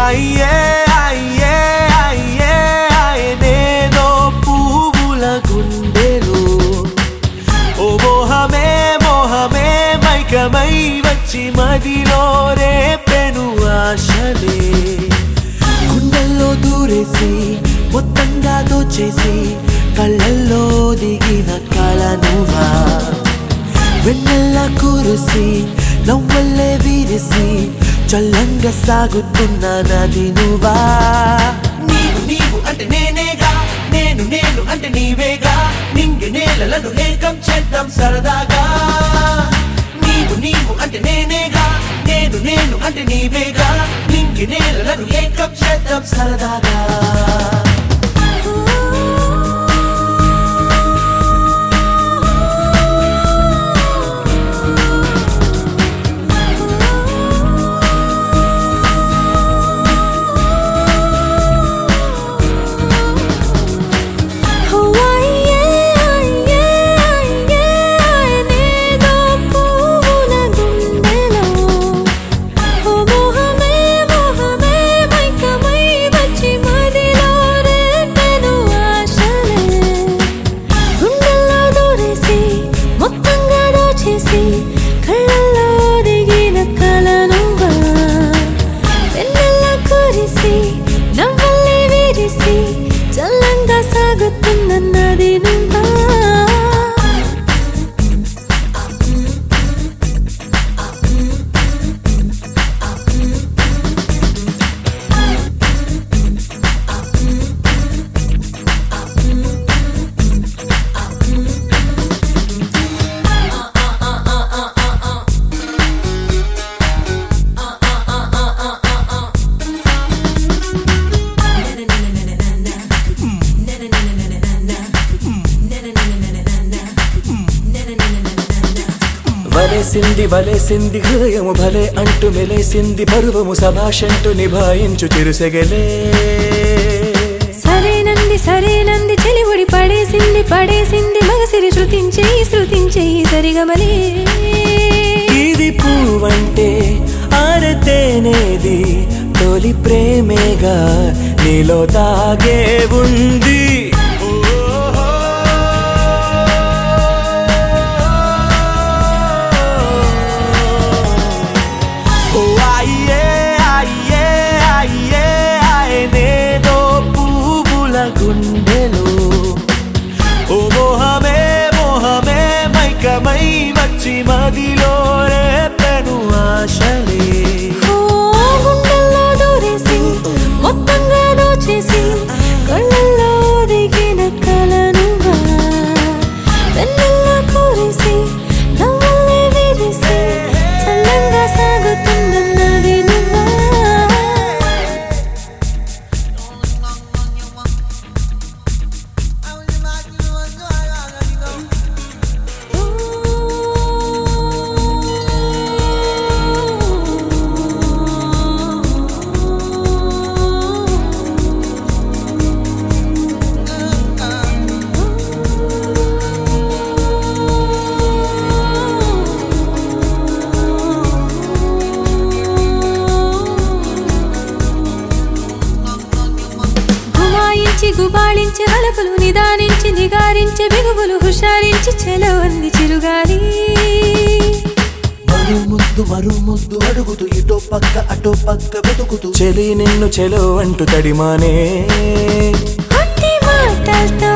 అయ్యే అయ్యే అయ్యే అయ్యేదో పువ్వుల గుండెలు ఓ మోహమే మోహమే మైకమై వచ్చి మదిలో రేపెను ఆశలే గుండెల్లో దూరేసి మొత్తంగా దోచేసి కళ్ళల్లో దిగిన కళ నువ్వా వెన్నెల్ల కురిసి నవ్వల్లే విరిసి చల్లంగా సాగుతున్న నది నువ్వా నీవు నీవు అంటే నేనేగా నేను నేను అంటే నీవేగా నింగి నేలలను ఏకం చేద్దాం సరదాగా నీవు నీవు అంటే నేనేగా నేను నేను అంటే నీవేగా నింగి నేలలను ఏకం చేద్దాం సరదాగా కళ్ళల్లో దిగిన కలనుగా వెన్నెల కురిసి నవ్వల్లే విరిసి చల్లంగా సాగుతున్న నది నువ్వా వలేసింది వలేసింది హృదయము భలే అంటూ మెలేసింది పరువము సభాషంటూ నిభాయించు చిరుసెగలే సరేనంది సరేనంది చెలివుడి పడేసింది పడేసింది మగసిరి శృతించేయి శృతించేయి సరిగమలే ఇది పువ్వంటే ఆరతేనేది తొలి ప్రేమేగా నీలో తాగే ఉంది ఓ అయ్యే అయ్యే అయ్యే అయ్యేదో పువ్వుల గుండెలు ఓ మోహమే మోహమే మైకమై వచ్చి మదిలో రేపెను ఆశలే ఓ గుండెల్లో దూరేసి మొత్తంగా దోచేసి కళ్ళల్లో దిగిన కలనుగా వెన్నెల్ల కురిసి నవ్వులే విరిసి చల్లంగా సాగుతున్న నది నువ్వా గుమాయించి గుబాళించి వలపులు నిదానించి నిగారించి బిగువులు హుషారించి చెలవంది చిరుగాలి మరు ముద్దు మరు ముద్దు అడుగుతూ ఇటో పక్క అటో పక్క వెతుకుతూ చెలి నిన్ను చెలో అంటూ తడిమానే కొట్టి మాటలతో